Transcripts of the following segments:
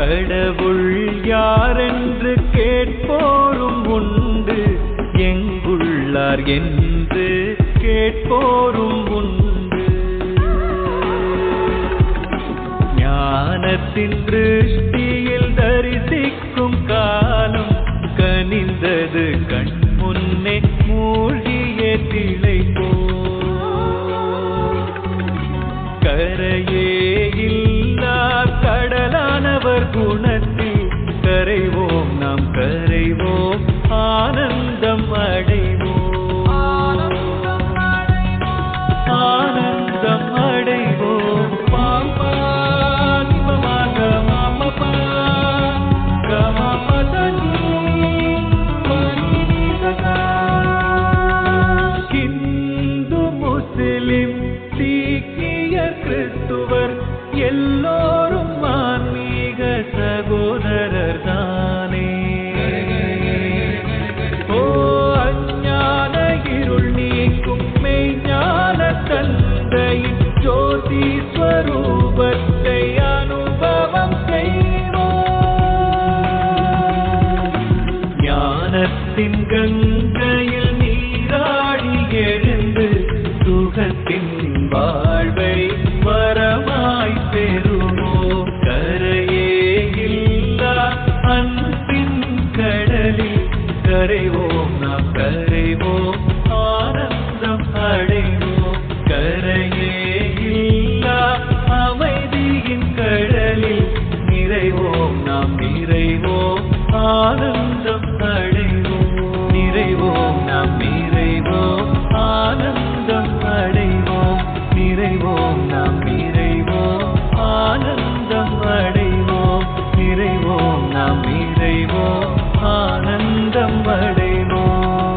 கடவுள் யாரென்று கேட்போரும் உண்டு எங்குள்ளார் என்று கேட்போரும் உண்டு ஞானத்தின் திருஷ்டியில் தரிசிக்கும் காலம் கனிந்தது கண் முன்னே மூழ்கிய திளைப்போ கரையே இல்லா கடலானவர் குணத்தில் கரைவோம் நாம் கரைவோம் ஆனந்தம் அடைவோம் ஆனந்தம் அடைவோம் பாப்பா சிவமாக மாமப்பா கமபதனி ஹிந்து முஸ்லிம் சீக்கியர் கிறிஸ்துவர் எல்லோரும் ஆன்மீக சகோதரர் தானே ஓ அஞ்ஞான இருள் நீக்கும் மெய்ஞான தந்தையின் ஜோதி ஸ்வரூபத்தை அனுபவம் செய்வோம் ஞானத்தின் கங்கையில் நீராடி எழுந்து சுகத்தின் வாழ்வை வரமாய் பெறுவோம் கரையே இல்லா அன்பின் கடலில் கரைவோம் நாம் கரைவோம் ஆனந்தம் அடைவோம் கரையே இல்லா அமைதியின் கடலில் நிறைவோம் நாம் நிறைவோம் ஆனந்தம் அடைவோம் நிறைவோம் நாம் நிறைவோம் ஆனந்தம் அடைவோம் நிறைவோம் நாம் நிறைவோம் ஆனந்தம் அடைவோம் நிறைவோம் நாம் நிறைவோம் ஆனந்தம் அடைவோம்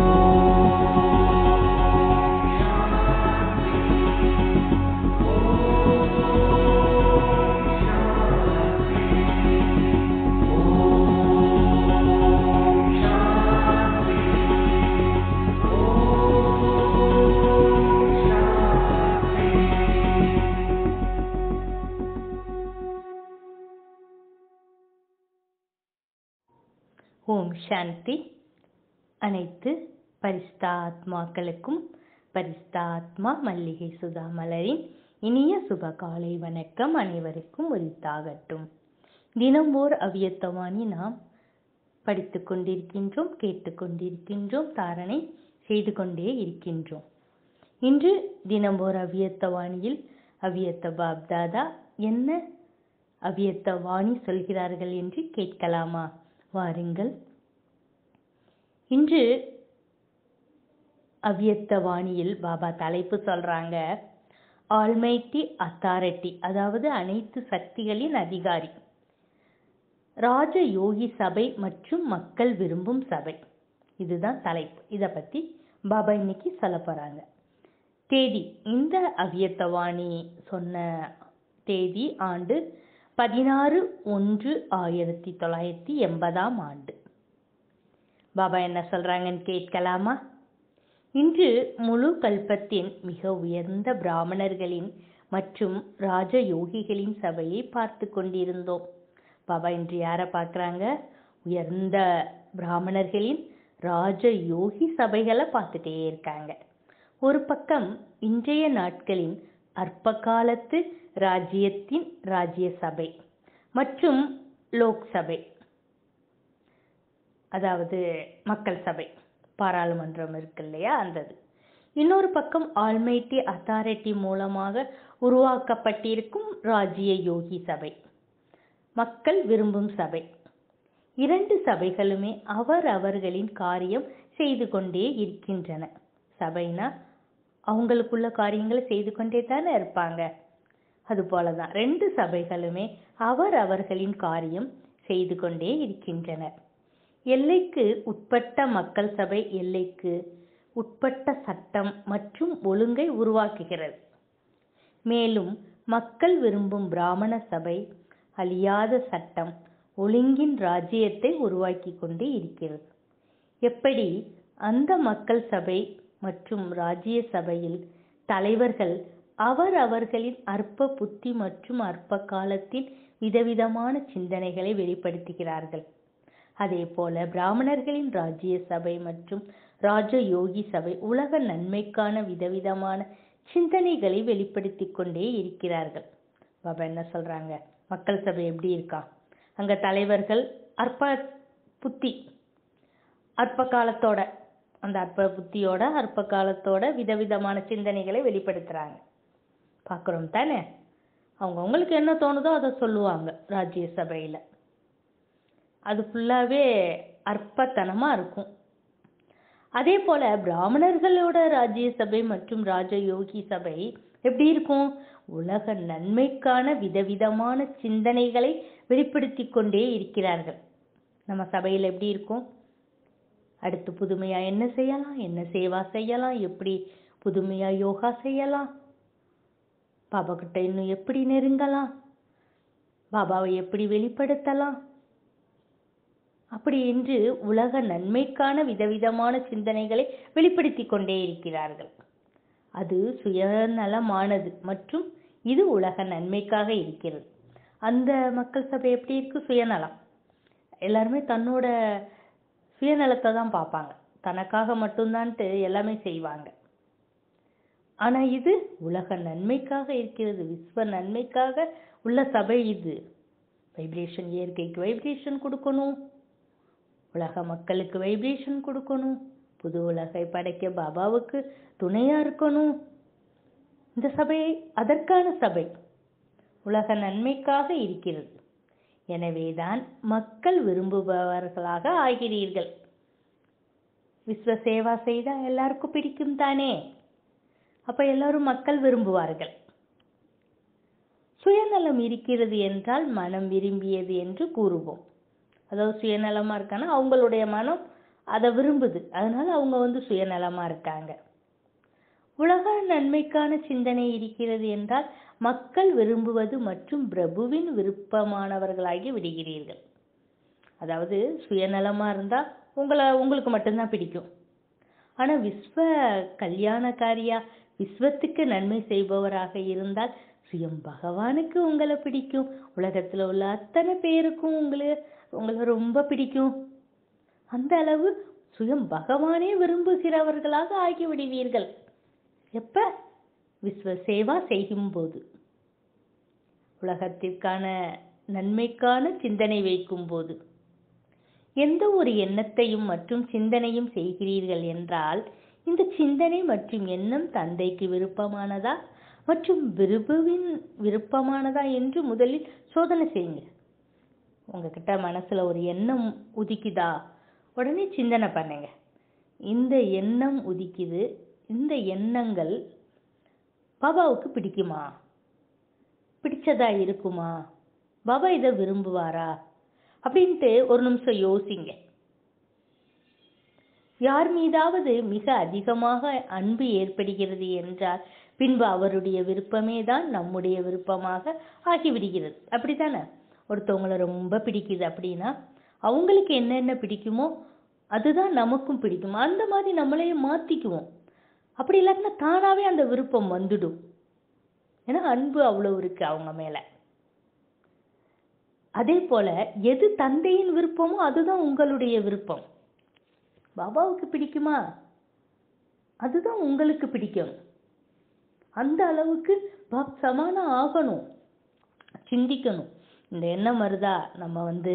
ஓம் சாந்தி அனைத்து பரிஸ்தாத்மாக்களுக்கும் பரிஸ்தாத்மா மல்லிகை சுதா மலரின் இனிய சுப காலை வணக்கம் அனைவருக்கும் உரித்தாகட்டும் தினம் ஓர் அவ்வியத்தவாணி நாம் படித்துக் கொண்டிருக்கின்றோம் கேட்டுக்கொண்டிருக்கின்றோம் தாரணை செய்து கொண்டே இருக்கின்றோம் இன்று தினம் ஓர் அவ்வியத்தவாணியில் அவ்வியத்த பாப்தாதா என்ன அவ்வியத்த வாணி சொல்கிறார்கள் என்று கேட்கலாமா வாருங்கள் இன்று அவ்வியத்த வாணியில் பாபா தலைப்பு சொல்றாங்க ஆல்மைட்டி அத்தாரிட்டி அதாவது அனைத்து சக்திகளின் அதிகாரி ராஜ யோகி சபை மற்றும் மக்கள் விரும்பும் சபை இதுதான் தலைப்பு இத பத்தி பாபா இன்னைக்கு சொல்ல போறாங்க தேதி இந்த அவ்வியத்தவாணி சொன்ன தேதி ஆண்டு பதினாறு ஒன்று ஆயிரத்தி தொள்ளாயிரத்தி எண்பதாம் ஆண்டு பாபா என்ன சொல்றாங்கன்னு கேட்கலாமா இன்று முழு கல்பத்தின் மிக உயர்ந்த பிராமணர்களின் மற்றும் ராஜ யோகிகளின் சபையை பார்த்து கொண்டிருந்தோம் பாபா இன்று யாரை பார்க்குறாங்க உயர்ந்த பிராமணர்களின் ராஜ யோகி சபைகளை பார்த்துட்டே இருக்காங்க ஒரு பக்கம் இன்றைய நாட்களின் அற்ப காலத்து ராஜ்யத்தின் ராஜ்ய சபை மற்றும் லோக்சபை அதாவது மக்கள் சபை பாராளுமன்றம் இருக்கு இல்லையா அந்தது இன்னொரு பக்கம் ஆல்மைட்டி அத்தாரிட்டி மூலமாக உருவாக்கப்பட்டிருக்கும் ராஜ்ய யோகி சபை மக்கள் விரும்பும் சபை இரண்டு சபைகளுமே அவர் அவர்களின் காரியம் செய்து கொண்டே இருக்கின்றன சபைனா அவங்களுக்குள்ள காரியங்களை செய்து கொண்டே தானே இருப்பாங்க அது போலதான் ரெண்டு சபைகளுமே அவர் அவர்களின் காரியம் செய்து கொண்டே இருக்கின்றனர் எல்லைக்கு உட்பட்ட மக்கள் சபை எல்லைக்கு உட்பட்ட சட்டம் மற்றும் ஒழுங்கை உருவாக்குகிறது மேலும் மக்கள் விரும்பும் பிராமண சபை அழியாத சட்டம் ஒழுங்கின் ராஜ்யத்தை உருவாக்கி கொண்டு இருக்கிறது எப்படி அந்த மக்கள் சபை மற்றும் ராஜ்ய சபையில் தலைவர்கள் அவர் அவர்களின் அற்ப புத்தி மற்றும் அற்ப காலத்தின் விதவிதமான சிந்தனைகளை வெளிப்படுத்துகிறார்கள் அதே போல பிராமணர்களின் ராஜ்ய சபை மற்றும் ராஜ யோகி சபை உலக நன்மைக்கான விதவிதமான சிந்தனைகளை வெளிப்படுத்தி கொண்டே இருக்கிறார்கள் பாபா என்ன சொல்றாங்க மக்கள் சபை எப்படி இருக்கா அங்க தலைவர்கள் அற்ப புத்தி அற்ப காலத்தோட அந்த அற்ப புத்தியோட அற்ப காலத்தோட விதவிதமான சிந்தனைகளை வெளிப்படுத்துறாங்க பார்க்குறோம் தானே அவங்க அவங்களுக்கு என்ன தோணுதோ அதை சொல்லுவாங்க ராஜ்ய சபையில அது ஃபுல்லாவே அற்பத்தனமா இருக்கும் அதே போல பிராமணர்களோட ராஜ்ய சபை மற்றும் ராஜ யோகி சபை எப்படி இருக்கும் உலக நன்மைக்கான விதவிதமான சிந்தனைகளை வெளிப்படுத்தி கொண்டே இருக்கிறார்கள் நம்ம சபையில் எப்படி இருக்கும் அடுத்து புதுமையா என்ன செய்யலாம் என்ன சேவா செய்யலாம் எப்படி புதுமையா யோகா செய்யலாம் பாபா கிட்ட இன்னும் எப்படி நெருங்கலாம் பாபாவை எப்படி வெளிப்படுத்தலாம் அப்படி என்று உலக நன்மைக்கான விதவிதமான சிந்தனைகளை வெளிப்படுத்தி கொண்டே இருக்கிறார்கள் அது சுயநலமானது மற்றும் இது உலக நன்மைக்காக இருக்கிறது அந்த மக்கள் சபை எப்படி இருக்கு சுயநலம் எல்லாருமே தன்னோட சுயநலத்தை தான் பார்ப்பாங்க தனக்காக மட்டும்தான்ட்டு எல்லாமே செய்வாங்க ஆனா இது உலக நன்மைக்காக இருக்கிறது விஸ்வ நன்மைக்காக உள்ள சபை இது வைப்ரேஷன் இயற்கைக்கு வைப்ரேஷன் கொடுக்கணும் உலக மக்களுக்கு வைப்ரேஷன் கொடுக்கணும் புது உலகை படைக்க பாபாவுக்கு துணையா இருக்கணும் இந்த சபை அதற்கான சபை உலக நன்மைக்காக இருக்கிறது எனவேதான் மக்கள் விரும்புபவர்களாக ஆகிறீர்கள் விஸ்வ சேவா செய்தா எல்லாருக்கும் பிடிக்கும் தானே அப்ப எல்லாரும் மக்கள் விரும்புவார்கள் சுயநலம் இருக்கிறது என்றால் மனம் விரும்பியது என்று கூறுவோம் அதாவது சுயநலமா இருக்கான்னா அவங்களுடைய மனம் அதை விரும்புது அதனால அவங்க வந்து சுயநலமா இருக்காங்க உலக நன்மைக்கான சிந்தனை இருக்கிறது என்றால் மக்கள் விரும்புவது மற்றும் பிரபுவின் விருப்பமானவர்களாகி விடுகிறீர்கள் அதாவது சுயநலமா இருந்தா உங்களை உங்களுக்கு மட்டும்தான் பிடிக்கும் ஆனா விஸ்வ கல்யாணக்காரியா விஸ்வத்துக்கு நன்மை செய்பவராக இருந்தால் சுயம் பகவானுக்கு உங்களை பிடிக்கும் உலகத்துல உள்ள அத்தனை பேருக்கும் உங்களை உங்களை ரொம்ப பிடிக்கும் அந்த அளவு சுயம் பகவானே விரும்புகிறவர்களாக ஆகிவிடுவீர்கள் எப்ப விஸ்வ சேவா செய்யும் போது உலகத்திற்கான நன்மைக்கான சிந்தனை வைக்கும் போது எந்த ஒரு எண்ணத்தையும் மற்றும் சிந்தனையும் செய்கிறீர்கள் என்றால் இந்த சிந்தனை மற்றும் எண்ணம் தந்தைக்கு விருப்பமானதா மற்றும் விருபுவின் விருப்பமானதா என்று முதலில் சோதனை செய்யுங்க உங்ககிட்ட மனசுல ஒரு எண்ணம் உதிக்குதா உடனே சிந்தனை பண்ணுங்க இந்த எண்ணம் உதிக்குது இந்த எண்ணங்கள் பாபாவுக்கு பிடிக்குமா பிடிச்சதா இருக்குமா பாபா இதை விரும்புவாரா அப்படின்ட்டு ஒரு நிமிஷம் யோசிங்க யார் மீதாவது மிக அதிகமாக அன்பு ஏற்படுகிறது என்றால் பின்பு அவருடைய விருப்பமே தான் நம்முடைய விருப்பமாக ஆகிவிடுகிறது அப்படித்தானே ஒருத்தவங்கள ரொம்ப பிடிக்குது அப்படின்னா அவங்களுக்கு என்னென்ன பிடிக்குமோ அதுதான் நமக்கும் பிடிக்கும் அந்த மாதிரி நம்மளையே மாத்திக்குவோம் அப்படி இல்லாட்டினா தானாவே அந்த விருப்பம் வந்துடும் ஏன்னா அன்பு அவ்வளவு இருக்கு அவங்க மேல அதே போல எது தந்தையின் விருப்பமோ அதுதான் உங்களுடைய விருப்பம் பாபாவுக்கு பிடிக்குமா அதுதான் உங்களுக்கு பிடிக்கும் அந்த அளவுக்கு பாப் சமானம் ஆகணும் சிந்திக்கணும் இந்த எண்ணம் வருதா நம்ம வந்து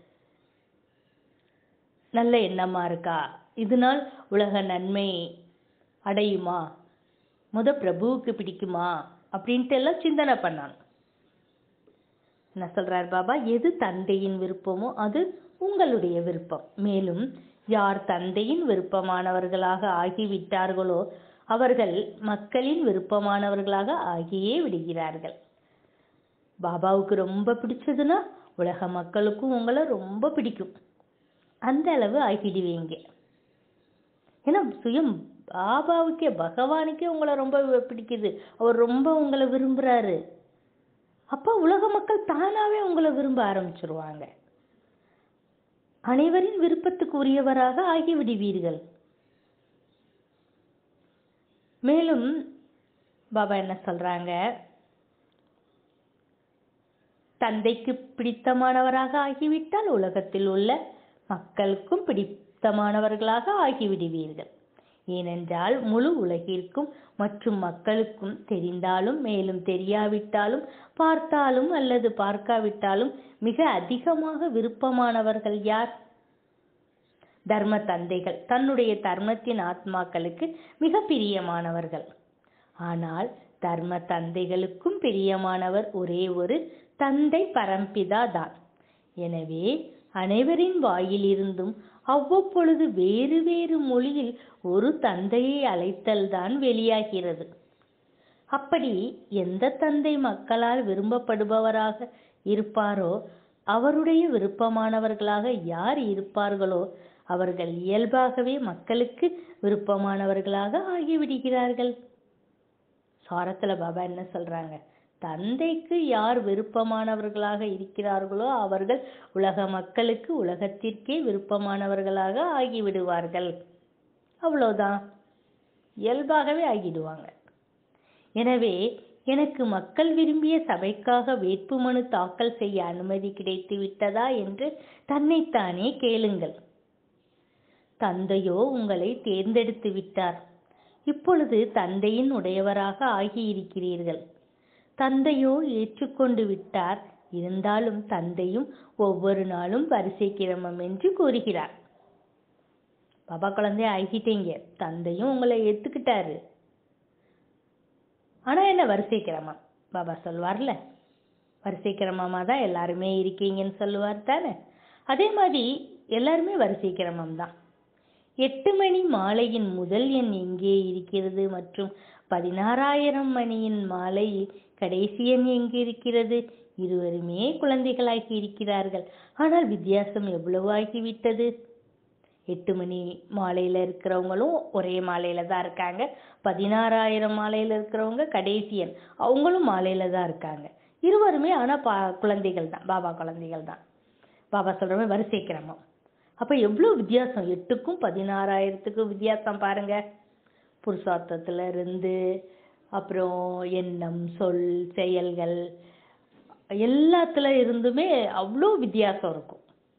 நல்ல எண்ணமா இருக்கா இதனால் உலக நன்மை அடையுமா முத பிரபுவுக்கு பிடிக்குமா அப்படின்ட்டு எல்லாம் சிந்தனை பண்ணணும் என்ன சொல்றார் பாபா எது தந்தையின் விருப்பமோ அது உங்களுடைய விருப்பம் மேலும் யார் தந்தையின் விருப்பமானவர்களாக ஆகிவிட்டார்களோ அவர்கள் மக்களின் விருப்பமானவர்களாக ஆகியே விடுகிறார்கள் பாபாவுக்கு ரொம்ப பிடிச்சதுன்னா உலக மக்களுக்கும் உங்களை ரொம்ப பிடிக்கும் அந்த அளவு ஆகிடுவீங்க ஏன்னா சுயம் பாபாவுக்கே பகவானுக்கே உங்களை ரொம்ப பிடிக்குது அவர் ரொம்ப உங்களை விரும்புறாரு அப்ப உலக மக்கள் தானாவே உங்களை விரும்ப ஆரம்பிச்சிருவாங்க அனைவரின் விருப்பத்துக்கு உரியவராக ஆகிவிடுவீர்கள் மேலும் பாபா என்ன சொல்றாங்க தந்தைக்கு பிடித்தமானவராக ஆகிவிட்டால் உலகத்தில் உள்ள மக்களுக்கும் பிடித்தமானவர்களாக ஆகிவிடுவீர்கள் ஏனென்றால் முழு உலகிற்கும் மற்றும் மக்களுக்கும் தெரிந்தாலும் மேலும் தெரியாவிட்டாலும் பார்த்தாலும் அல்லது பார்க்காவிட்டாலும் மிக அதிகமாக விருப்பமானவர்கள் யார் தர்ம தந்தைகள் தன்னுடைய தர்மத்தின் ஆத்மாக்களுக்கு மிக பிரியமானவர்கள் ஆனால் தர்ம தந்தைகளுக்கும் பிரியமானவர் ஒரே ஒரு தந்தை பரம்பிதா தான் எனவே அனைவரின் வாயிலிருந்தும் அவ்வப்பொழுது வேறு வேறு மொழியில் ஒரு தந்தையை அழைத்தல் தான் வெளியாகிறது அப்படி எந்த தந்தை மக்களால் விரும்பப்படுபவராக இருப்பாரோ அவருடைய விருப்பமானவர்களாக யார் இருப்பார்களோ அவர்கள் இயல்பாகவே மக்களுக்கு விருப்பமானவர்களாக ஆகிவிடுகிறார்கள் சாரத்துல பாபா என்ன சொல்றாங்க தந்தைக்கு யார் விருப்பமானவர்களாக இருக்கிறார்களோ அவர்கள் உலக மக்களுக்கு உலகத்திற்கே விருப்பமானவர்களாக ஆகிவிடுவார்கள் அவ்வளோதான் இயல்பாகவே ஆகிடுவாங்க எனவே எனக்கு மக்கள் விரும்பிய சபைக்காக வேட்புமனு தாக்கல் செய்ய அனுமதி கிடைத்து விட்டதா என்று தன்னைத்தானே கேளுங்கள் தந்தையோ உங்களை தேர்ந்தெடுத்து விட்டார் இப்பொழுது தந்தையின் உடையவராக ஆகியிருக்கிறீர்கள் தந்தையோ ஏற்றுக்கொண்டு விட்டார் இருந்தாலும் தந்தையும் ஒவ்வொரு நாளும் வரிசை கிரமம் என்று கூறுகிறார் பாபா குழந்தை ஆகிட்டீங்க தந்தையும் உங்களை ஏத்துக்கிட்டாரு ஆனா என்ன வரிசை கிரமம் பாபா சொல்வார்ல வரிசை கிரமமா தான் எல்லாருமே இருக்கீங்கன்னு சொல்லுவார் தானே அதே மாதிரி எல்லாருமே வரிசை கிரமம் தான் எட்டு மணி மாலையின் முதல் எண் எங்கே இருக்கிறது மற்றும் பதினாறாயிரம் மணியின் மாலை கடைசி எண் எங்கே இருக்கிறது இருவருமே குழந்தைகளாகி இருக்கிறார்கள் ஆனால் வித்தியாசம் எவ்வளவு ஆகிவிட்டது எட்டு மணி மாலையில இருக்கிறவங்களும் ஒரே மாலையில தான் இருக்காங்க பதினாறாயிரம் மாலையில இருக்கிறவங்க கடைசி எண் அவங்களும் மாலையில தான் இருக்காங்க இருவருமே ஆனா பா குழந்தைகள் தான் பாபா குழந்தைகள் தான் பாபா சொல்ற மாதிரி வரிசை கிரமம் அப்ப எவ்வளவு வித்தியாசம் எட்டுக்கும் பதினாறாயிரத்துக்கும் வித்தியாசம் பாருங்க புருஷார்த்தத்துல இருந்து அப்புறம் எண்ணம் சொல் செயல்கள் எல்லாத்துல இருந்துமே அவ்வளோ வித்தியாசம் இருக்கும்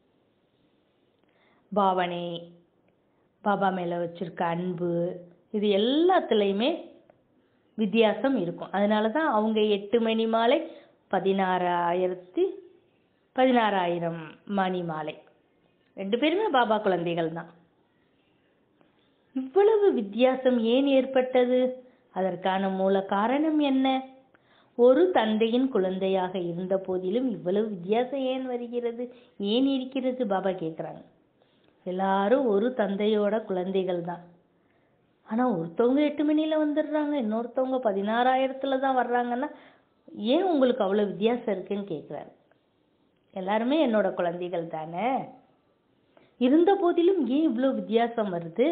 பாவனை பாபா மேல வச்சிருக்க அன்பு இது எல்லாத்துலேயுமே வித்தியாசம் இருக்கும் அதனால தான் அவங்க எட்டு மணி மாலை பதினாறாயிரத்தி பதினாறாயிரம் மணி மாலை ரெண்டு பேருமே பாபா குழந்தைகள் தான் இவ்வளவு வித்தியாசம் ஏன் ஏற்பட்டது அதற்கான மூல காரணம் என்ன ஒரு தந்தையின் குழந்தையாக இருந்த போதிலும் இவ்வளவு வித்தியாசம் ஏன் வருகிறது ஏன் இருக்கிறது பாபா கேட்குறாங்க எல்லாரும் ஒரு தந்தையோட குழந்தைகள் தான் ஆனா ஒருத்தவங்க எட்டு மணில வந்துடுறாங்க இன்னொருத்தவங்க பதினாறாயிரத்துல தான் வர்றாங்கன்னா ஏன் உங்களுக்கு அவ்வளவு வித்தியாசம் இருக்குன்னு கேட்குறாரு எல்லாருமே என்னோட குழந்தைகள் தானே இருந்த போதிலும் ஏன் இவ்வளவு வித்தியாசம் வருது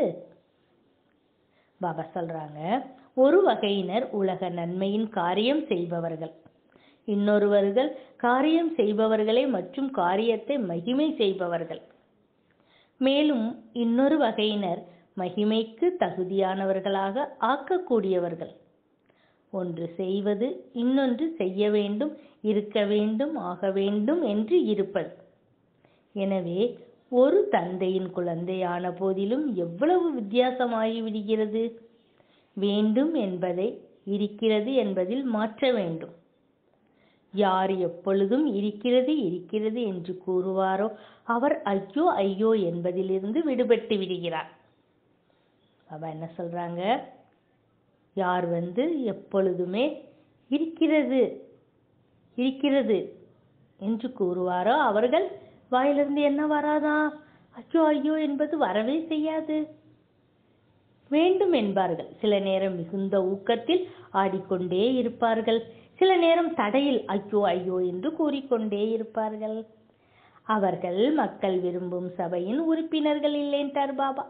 பாபா சொல்றாங்க ஒரு வகையினர் உலக நன்மையின் காரியம் செய்பவர்கள் இன்னொருவர்கள் காரியம் செய்பவர்களே மற்றும் காரியத்தை மகிமை செய்பவர்கள் மேலும் இன்னொரு வகையினர் மகிமைக்கு தகுதியானவர்களாக ஆக்கக்கூடியவர்கள் ஒன்று செய்வது இன்னொன்று செய்ய வேண்டும் இருக்க வேண்டும் ஆக வேண்டும் என்று இருப்பது எனவே ஒரு தந்தையின் குழந்தையான போதிலும் எவ்வளவு வித்தியாசமாகி விடுகிறது வேண்டும் என்பதை இருக்கிறது என்பதில் மாற்ற வேண்டும் யார் எப்பொழுதும் இருக்கிறது இருக்கிறது என்று கூறுவாரோ அவர் ஐயோ ஐயோ என்பதிலிருந்து விடுபட்டு விடுகிறார் பாபா என்ன சொல்றாங்க யார் வந்து எப்பொழுதுமே இருக்கிறது இருக்கிறது என்று கூறுவாரோ அவர்கள் வாயிலிருந்து என்ன வராதா ஐயோ ஐயோ என்பது வரவே செய்யாது வேண்டும் என்பார்கள் சில நேரம் மிகுந்த ஊக்கத்தில் ஆடிக்கொண்டே இருப்பார்கள் சில நேரம் தடையில் ஐயோ ஐயோ என்று கூறிக்கொண்டே இருப்பார்கள் அவர்கள் மக்கள் விரும்பும் சபையின் உறுப்பினர்கள் இல்லைன்ட்டார் பாபா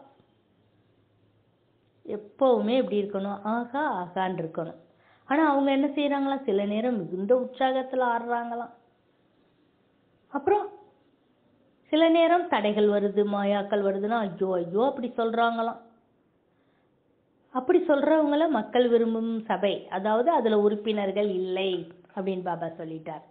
எப்பவுமே எப்படி இருக்கணும் ஆகா ஆகான்னு இருக்கணும் ஆனா அவங்க என்ன செய்யறாங்களாம் சில நேரம் மிகுந்த உற்சாகத்துல ஆடுறாங்களாம் அப்புறம் சில நேரம் தடைகள் வருது மாயாக்கள் வருதுன்னா ஐயோ ஐயோ அப்படி சொல்றாங்களாம் அப்படி சொல்றவங்கள மக்கள் விரும்பும் சபை அதாவது அதுல உறுப்பினர்கள் இல்லை அப்படின்னு பாபா சொல்லிட்டார்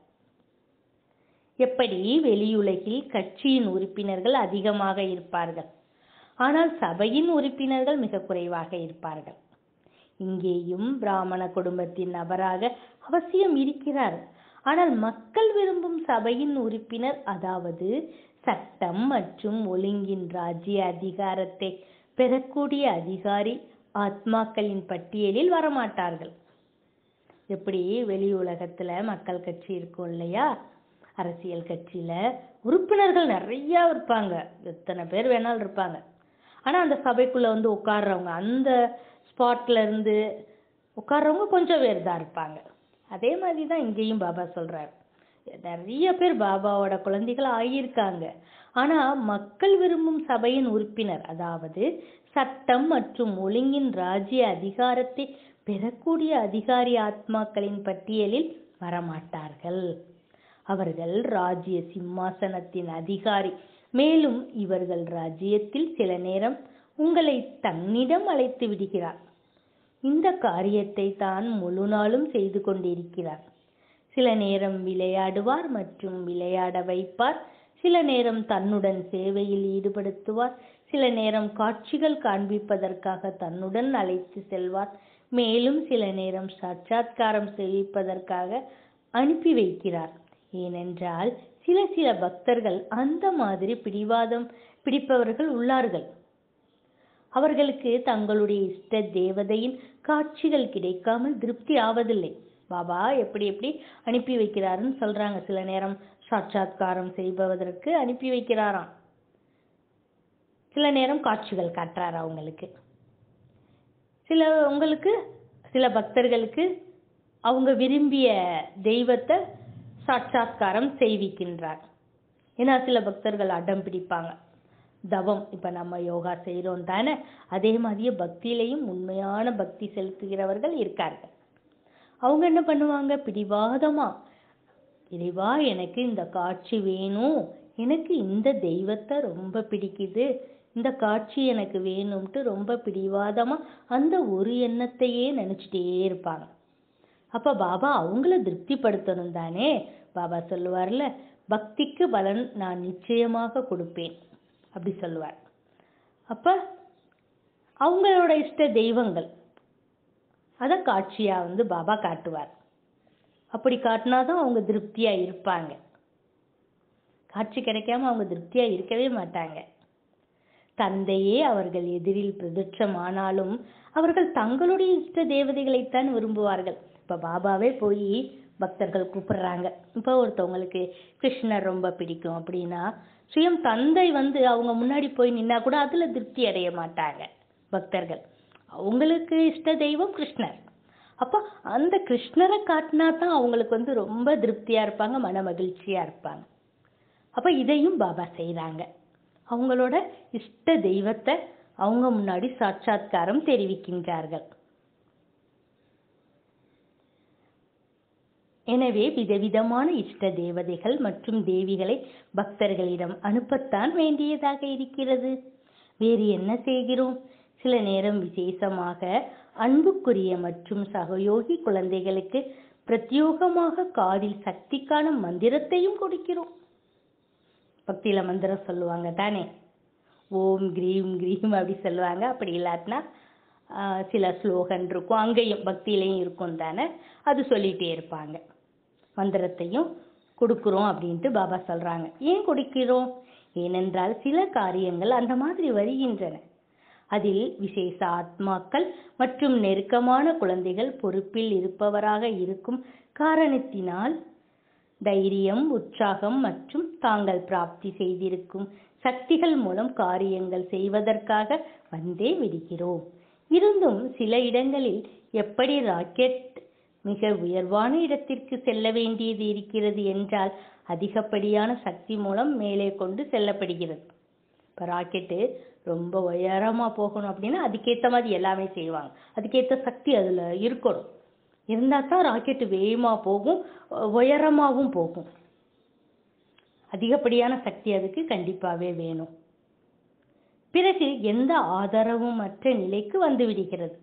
எப்படி வெளியுலகில் கட்சியின் உறுப்பினர்கள் அதிகமாக இருப்பார்கள் ஆனால் சபையின் உறுப்பினர்கள் மிக குறைவாக இருப்பார்கள் இங்கேயும் பிராமண குடும்பத்தின் நபராக அவசியம் இருக்கிறார் ஆனால் மக்கள் விரும்பும் சபையின் உறுப்பினர் அதாவது சட்டம் மற்றும் ஒழுங்கின் ராஜ்ய அதிகாரத்தை பெறக்கூடிய அதிகாரி ஆத்மாக்களின் பட்டியலில் வரமாட்டார்கள் எப்படி வெளி உலகத்துல மக்கள் கட்சி இருக்கும் இல்லையா அரசியல் கட்சியில உறுப்பினர்கள் நிறைய இருப்பாங்க எத்தனை பேர் வேணாலும் இருப்பாங்க ஆனா அந்த சபைக்குள்ள வந்து உட்கார்றவங்க அந்த ஸ்பாட்ல இருந்து உட்கார்றவங்க கொஞ்சம் பேர் தான் இருப்பாங்க அதே மாதிரி தான் இங்கேயும் பாபா சொல்றாரு நிறைய பேர் பாபாவோட குழந்தைகள் ஆகியிருக்காங்க ஆனா மக்கள் விரும்பும் சபையின் உறுப்பினர் அதாவது சட்டம் மற்றும் ஒழுங்கின் ராஜ்ய அதிகாரத்தை பெறக்கூடிய அதிகாரி ஆத்மாக்களின் பட்டியலில் வரமாட்டார்கள் அவர்கள் ராஜ்ய சிம்மாசனத்தின் அதிகாரி மேலும் இவர்கள் ராஜ்யத்தில் சில நேரம் உங்களை தன்னிடம் அழைத்து விடுகிறார் இந்த காரியத்தை தான் முழு நாளும் செய்து கொண்டிருக்கிறார் சில நேரம் விளையாடுவார் மற்றும் விளையாட வைப்பார் சில நேரம் தன்னுடன் சேவையில் ஈடுபடுத்துவார் சில நேரம் காட்சிகள் காண்பிப்பதற்காக தன்னுடன் அழைத்து செல்வார் மேலும் சில நேரம் சாட்சாத்காரம் செய்விப்பதற்காக அனுப்பி வைக்கிறார் ஏனென்றால் சில சில பக்தர்கள் அந்த மாதிரி பிடிவாதம் பிடிப்பவர்கள் உள்ளார்கள் அவர்களுக்கு தங்களுடைய இஷ்ட தேவதையின் காட்சிகள் கிடைக்காமல் திருப்தி ஆவதில்லை பாபா எப்படி எப்படி அனுப்பி வைக்கிறாருன்னு சொல்றாங்க சில நேரம் சாட்சாத்காரம் செய்பவதற்கு அனுப்பி வைக்கிறாராம் சில நேரம் காட்சிகள் காட்டுறாரு அவங்களுக்கு சில உங்களுக்கு சில பக்தர்களுக்கு அவங்க விரும்பிய தெய்வத்தை சாட்சாத்காரம் செய்விக்கின்றார் ஏன்னா சில பக்தர்கள் அடம் பிடிப்பாங்க தவம் இப்ப நம்ம யோகா செய்றோம் தானே அதே மாதிரியே பக்தியிலையும் உண்மையான பக்தி செலுத்துகிறவர்கள் இருக்கார்கள் அவங்க என்ன பண்ணுவாங்க பிடிவாதமா இறைவா எனக்கு இந்த காட்சி வேணும் எனக்கு இந்த தெய்வத்தை ரொம்ப பிடிக்குது இந்த காட்சி எனக்கு வேணும்ட்டு ரொம்ப பிடிவாதமா அந்த ஒரு எண்ணத்தையே நினைச்சிட்டே இருப்பாங்க அப்ப பாபா அவங்கள திருப்திப்படுத்தணும் தானே பாபா சொல்லுவார்ல பக்திக்கு பலன் நான் நிச்சயமாக கொடுப்பேன் அப்படி சொல்லுவார் அப்ப அவங்களோட இஷ்ட தெய்வங்கள் அத காட்சியா வந்து பாபா காட்டுவார் அப்படி காட்டினாதான் அவங்க திருப்தியா இருப்பாங்க காட்சி கிடைக்காம அவங்க திருப்தியா இருக்கவே மாட்டாங்க தந்தையே அவர்கள் எதிரில் பிரதிட்சமானாலும் அவர்கள் தங்களுடைய இஷ்ட தேவதைகளைத்தான் விரும்புவார்கள் இப்ப பாபாவே போய் பக்தர்கள் கூப்பிடுறாங்க இப்போ ஒருத்தவங்களுக்கு கிருஷ்ணர் ரொம்ப பிடிக்கும் அப்படின்னா சுயம் தந்தை வந்து அவங்க முன்னாடி போய் நின்னா கூட அதுல திருப்தி அடைய மாட்டாங்க பக்தர்கள் அவங்களுக்கு இஷ்ட தெய்வம் கிருஷ்ணர் அப்ப அந்த கிருஷ்ணரை காட்டினா தான் அவங்களுக்கு வந்து ரொம்ப திருப்தியா இருப்பாங்க மன மகிழ்ச்சியா இருப்பாங்க அப்ப இதையும் பாபா செய்றாங்க அவங்களோட இஷ்ட தெய்வத்தை அவங்க முன்னாடி சாட்சாத்காரம் தெரிவிக்கின்றார்கள் எனவே விதவிதமான இஷ்ட தேவதைகள் மற்றும் தேவிகளை பக்தர்களிடம் அனுப்பத்தான் வேண்டியதாக இருக்கிறது வேறு என்ன செய்கிறோம் சில நேரம் விசேஷமாக அன்புக்குரிய மற்றும் சகயோகி குழந்தைகளுக்கு பிரத்யோகமாக காதில் சக்திக்கான மந்திரத்தையும் கொடுக்கிறோம் பக்தியில மந்திரம் சொல்லுவாங்க தானே ஓம் கிரீம் கிரீம் அப்படி சொல்லுவாங்க அப்படி இல்லாட்டினா ஆஹ், சில ஸ்லோகன் இருக்கும் அங்கேயும் பக்தியிலையும் இருக்கும் தானே அது சொல்லிட்டே இருப்பாங்க மந்திரத்தையும் கொடுக்குறோம் அப்படின்ட்டு பாபா சொல்றாங்க ஏன் கொடுக்கிறோம் ஏனென்றால் சில காரியங்கள் அந்த மாதிரி வருகின்றன அதில் விசேஷ ஆத்மாக்கள் மற்றும் நெருக்கமான குழந்தைகள் பொறுப்பில் இருப்பவராக இருக்கும் காரணத்தினால் தைரியம் உற்சாகம் மற்றும் தாங்கள் பிராப்தி செய்திருக்கும் சக்திகள் மூலம் காரியங்கள் செய்வதற்காக வந்தே விடுகிறோம் இருந்தும் சில இடங்களில் எப்படி ராக்கெட் மிக உயர்வான இடத்திற்கு செல்ல வேண்டியது இருக்கிறது என்றால் அதிகப்படியான சக்தி மூலம் மேலே கொண்டு செல்லப்படுகிறது இப்போ ராக்கெட்டு ரொம்ப உயரமா போகணும் அப்படின்னா அதுக்கேத்த மாதிரி எல்லாமே செய்வாங்க அதுக்கேத்த சக்தி அதுல இருக்கணும் இருந்தா தான் ராக்கெட் வேகமா போகும் உ- உயரமாவும் போகும் அதிகப்படியான சக்தி அதுக்கு கண்டிப்பாவே வேணும் பிறகு எந்த ஆதரவும் மற்ற நிலைக்கு வந்து விடுகிறது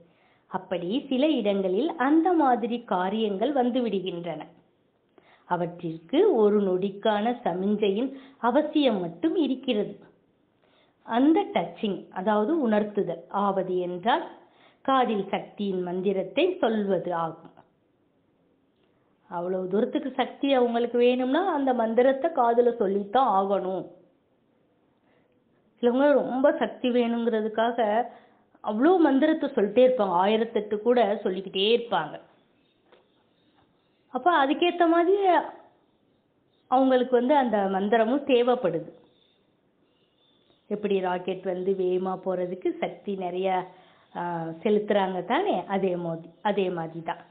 அப்படி சில இடங்களில் அந்த மாதிரி காரியங்கள் வந்து விடுகின்றன அவற்றிற்கு ஒரு நொடிக்கான சமிஞ்சையின் அவசியம் மட்டும் இருக்கிறது அந்த டச்சிங் அதாவது உணர்த்துதல் ஆவது என்றால் காதில் சக்தியின் மந்திரத்தை சொல்வது ஆகும் அவ்வளவு தூரத்துக்கு சக்தி அவங்களுக்கு வேணும்னா அந்த மந்திரத்தை காதுல சொல்லித்தான் ஆகணும் சிலவங்க ரொம்ப சக்தி வேணுங்கிறதுக்காக அவ்வளோ மந்திரத்தை சொல்லிட்டே இருப்பாங்க ஆயிரத்தெட்டு கூட சொல்லிக்கிட்டே இருப்பாங்க அப்போ அதுக்கேற்ற மாதிரி அவங்களுக்கு வந்து அந்த மந்திரமும் தேவைப்படுது எப்படி ராக்கெட் வந்து வேகமாக போகிறதுக்கு சக்தி நிறைய ஆஹ், செலுத்துறாங்க தானே அதே மாதிரி அதே மாதிரி தான்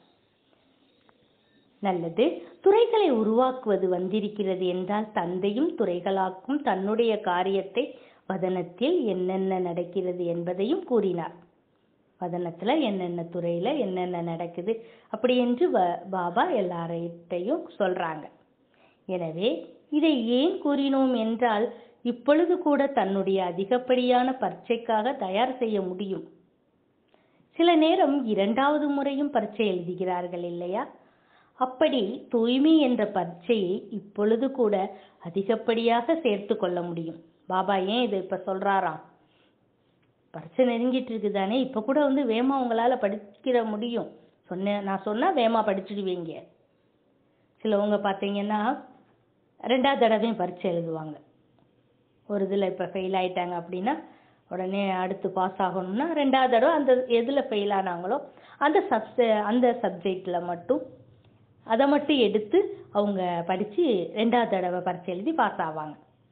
நல்லது துறைகளை உருவாக்குவது வந்திருக்கிறது என்றால் தந்தையும் துறைகளாக்கும் தன்னுடைய காரியத்தை வதனத்தில் என்னென்ன நடக்கிறது என்பதையும் கூறினார் வதனத்துல என்னென்ன துறையில என்னென்ன நடக்குது அப்படி என்று வ- பாபா எல்லார்கிட்டையும் சொல்றாங்க எனவே இதை ஏன் கூறினோம் என்றால் இப்பொழுது கூட தன்னுடைய அதிகப்படியான பரீட்சைக்காக தயார் செய்ய முடியும் சில நேரம் இரண்டாவது முறையும் பரீட்சை எழுதுகிறார்கள் இல்லையா அப்படி தூய்மை என்ற பரீட்சையை இப்பொழுது கூட அதிகப்படியாக சேர்த்து கொள்ள முடியும் பாபா ஏன் இதை இப்ப சொல்றாராம் பரீட்சை நெருங்கிட்டு இருக்குதானே இப்ப கூட வந்து வேமா உங்களால படிக்கிற முடியும் சொன்ன நான் சொன்னா வேமா படிச்சிடுவீங்க சிலவங்க பார்த்தீங்கன்னா ரெண்டாவது தடவையும் பரீட்சை எழுதுவாங்க ஒரு இதில் இப்போ ஃபெயில் ஆயிட்டாங்க அப்படின்னா உடனே அடுத்து பாஸ் ஆகணும்னா ரெண்டாவது தடவை அந்த எதில் ஃபெயில் ஆனாங்களோ அந்த சப்ஜ அந்த சப்ஜெக்டில் மட்டும் அதை மட்டும் எடுத்து அவங்க படித்து ரெண்டாவது தடவை பரீட்சை எழுதி பாஸ் ஆவாங்க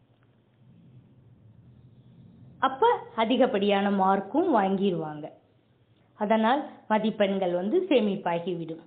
அப்போ அதிகப்படியான மார்க்கும் வாங்கிடுவாங்க அதனால் மதிப்பெண்கள் வந்து சேமிப்பாகிவிடும்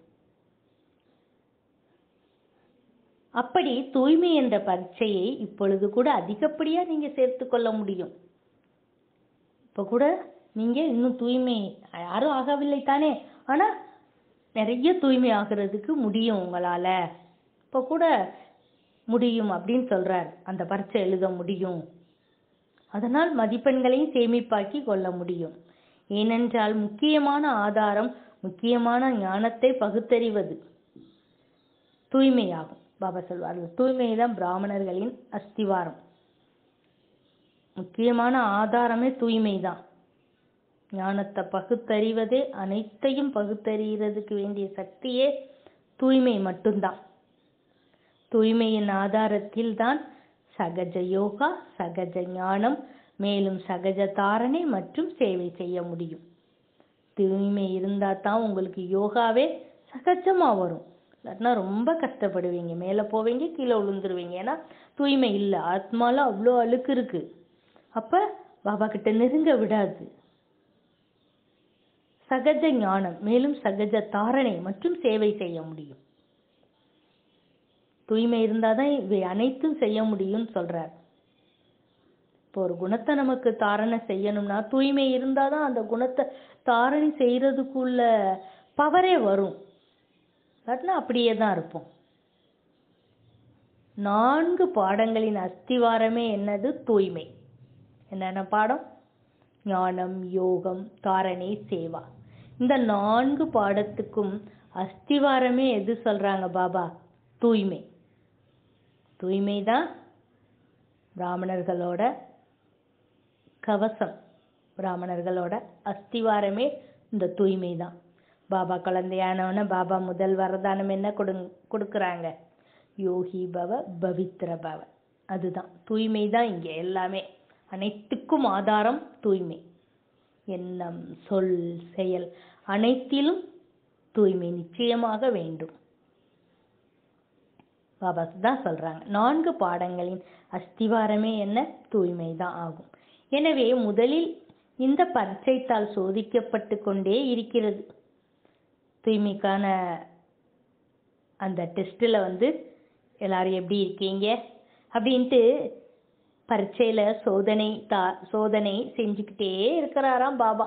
அப்படி தூய்மை என்ற பரீட்சையை இப்பொழுது கூட அதிகப்படியா நீங்க சேர்த்து கொள்ள முடியும் இப்ப கூட நீங்க இன்னும் தூய்மை யாரும் ஆகவில்லை தானே ஆனா நிறைய தூய்மை ஆகிறதுக்கு முடியும் உங்களால இப்ப கூட முடியும் அப்படின்னு சொல்றார் அந்த பரீட்சை எழுத முடியும் அதனால் மதிப்பெண்களையும் சேமிப்பாக்கி கொள்ள முடியும் ஏனென்றால் முக்கியமான ஆதாரம் முக்கியமான ஞானத்தை பகுத்தறிவது தூய்மையாகும் பாபா சொல்வார்கள் தூய்மை தான் பிராமணர்களின் அஸ்திவாரம் முக்கியமான ஆதாரமே தூய்மை தான் ஞானத்தை பகுத்தறிவதே அனைத்தையும் பகுத்தறிகிறதுக்கு வேண்டிய சக்தியே தூய்மை மட்டும்தான் தூய்மையின் ஆதாரத்தில் தான் சகஜ யோகா சகஜ ஞானம் மேலும் சகஜ தாரணை மற்றும் சேவை செய்ய முடியும் தூய்மை இருந்தா தான் உங்களுக்கு யோகாவே சகஜமா வரும் இல்லாட்டினா ரொம்ப கஷ்டப்படுவீங்க மேலே போவீங்க கீழே விழுந்துருவீங்க ஏன்னா தூய்மை இல்லை ஆத்மால அவ்வளோ அழுக்கு இருக்கு அப்ப பாபா கிட்ட நெருங்க விடாது சகஜ ஞானம் மேலும் சகஜ தாரணை மற்றும் சேவை செய்ய முடியும் தூய்மை இருந்தாதான் இவை அனைத்தும் செய்ய முடியும்னு சொல்றார் இப்போ ஒரு குணத்தை நமக்கு தாரணை செய்யணும்னா தூய்மை இருந்தாதான் அந்த குணத்தை தாரணை செய்யறதுக்குள்ள பவரே வரும் இல்லாட்டினா அப்படியே தான் இருப்போம் நான்கு பாடங்களின் அஸ்திவாரமே என்னது தூய்மை என்னென்ன பாடம் ஞானம் யோகம் தாரணை சேவா இந்த நான்கு பாடத்துக்கும் அஸ்திவாரமே எது சொல்றாங்க பாபா தூய்மை தூய்மை தான் பிராமணர்களோட கவசம் பிராமணர்களோட அஸ்திவாரமே இந்த தூய்மை தான் பாபா குழந்தையானவன பாபா முதல் வரதானம் என்ன கொடு கொடுக்குறாங்க யோகி பவ பவித்ர பவ அதுதான் தூய்மை தான் இங்கே எல்லாமே அனைத்துக்கும் ஆதாரம் தூய்மை எண்ணம் சொல் செயல் அனைத்திலும் தூய்மை நிச்சயமாக வேண்டும் பாபா தான் சொல்றாங்க நான்கு பாடங்களின் அஸ்திவாரமே என்ன தூய்மை தான் ஆகும் எனவே முதலில் இந்த பரீட்சைத்தால் சோதிக்கப்பட்டு கொண்டே இருக்கிறது தூய்மைக்கான அந்த டெஸ்ட்டில் வந்து எல்லாரும் எப்படி இருக்கீங்க அப்படின்ட்டு பரீட்சையில சோதனை தா சோதனை செஞ்சுக்கிட்டே இருக்கிறாராம் பாபா